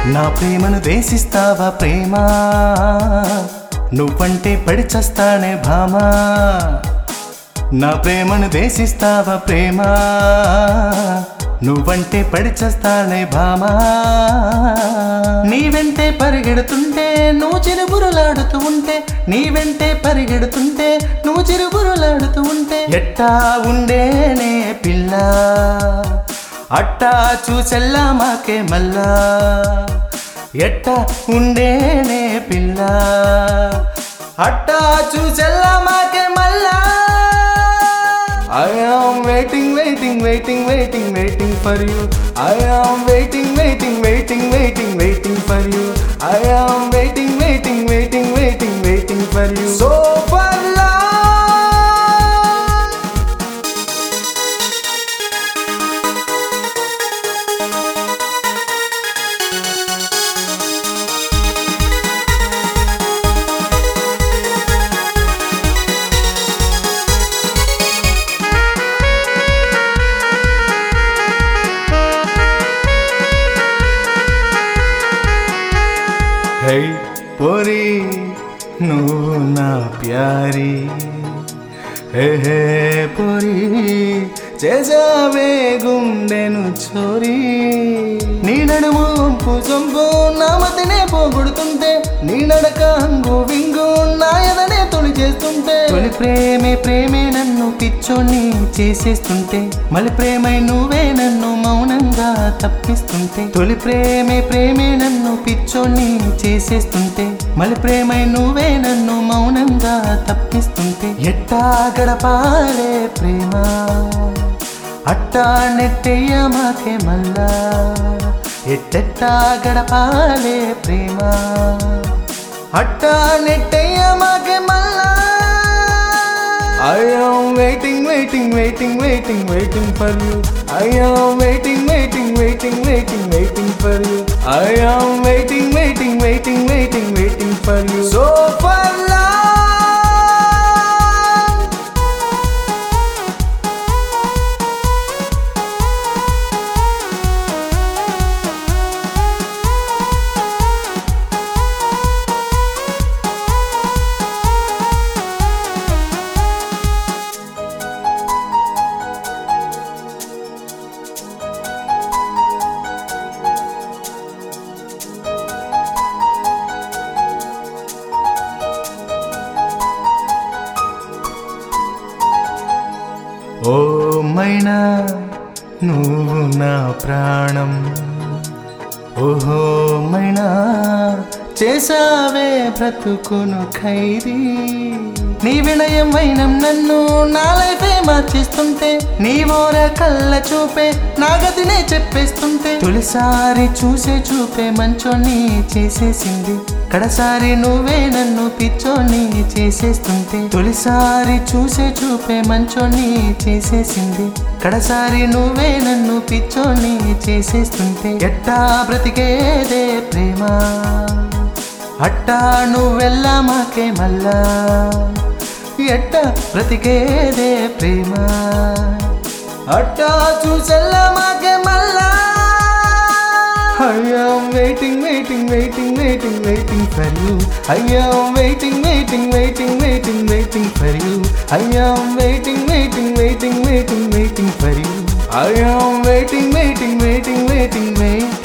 నా ప్రేమను దేశిస్తావా ప్రేమ నువ్వంటే పడి చస్తానే భామా నా ప్రేమను దేశిస్తావా ప్రేమ నువ్వంటే పడి చస్తానే భామా నీ వెంటే పరిగెడుతుంటే నువ్వు చిరుబురులాడుతూ ఉంటే నీ వెంటే పరిగెడుతుంటే నువ్వు చిరుబురులాడుతూ ఉంటే ఎట్టా ఉండేనే పిల్ల అట్టా చూసెల్లా మాకే మల్లా ఎట్ట ఉండేనే పిల్ల అట్టా చూసెల్లా మాకే మల్లా I am waiting, waiting, waiting, waiting, waiting for you. I am waiting, waiting, waiting, waiting, waiting for you. I am waiting, waiting, waiting, waiting, waiting for you. So for long. Hi పోరి నువ్వు నా ప్యారి హే హే పోరి చేసావే గుండెను చోరీ నీ నడుము వంపు సొంపు నా మతినే పోగొడుతుంటే నీ నడక అంగు వింగు నా ఎదనే తొలి చేస్తుంటే తొలి ప్రేమే ప్రేమే నన్ను పిచ్చోని చేసేస్తుంటే మళ్ళీ ప్రేమై నువ్వే నన్ను మౌనంగా తప్పిస్తుంటే తొలి ప్రేమే ప్రేమే నన్ను పిచ్చోని చేసేస్తుంటే మళ్ళీ ప్రేమై నువ్వే నన్ను మౌనంగా తప్పిస్తుంటే ఎట్టా గడపాలే ప్రేమ అట్టా నెట్టయ్య మాకే మల్లా ఎట్టెట్టా గడపాలే ప్రేమ అట్టా నెట్టయ్య మాకే మల్లా I am waiting, waiting, waiting, waiting, waiting for you. I am waiting, waiting, waiting, waiting, waiting for you. I am waiting, waiting, waiting, waiting, waiting for you. So for long. ఓ మైనా నువ్వు నా ప్రాణం ఓహో మైనా చేసావే బ్రతుకును ఖైదీ నీ వినయం వైనం నన్ను నా లైఫే మార్చేస్తుంటే నీ ఓర కళ్ళ చూపే నా గదినే చెప్పేస్తుంటే తొలిసారి చూసే చూపే మంచోని చేసేసింది కడసారి నువ్వే నన్ను పిచ్చోని చేసేస్తుంటే తొలిసారి చూసే చూపే మంచోని చేసేసింది కడసారి నువ్వే నన్ను పిచ్చోని చేసేస్తుంటే ఎట్టా బ్రతికేదే ప్రేమ అట్టా నువ్వెల్లా మాకే మల్లా ఎట్ట బ్రతికేదే ప్రేమ అట్టా చూసెల్లా మాకే మల్లా I am waiting, waiting, waiting, waiting, waiting for you. I am waiting, waiting, waiting, waiting, waiting for you. I am waiting, waiting, waiting, waiting, waiting for you. I am waiting, waiting, waiting, waiting, waiting.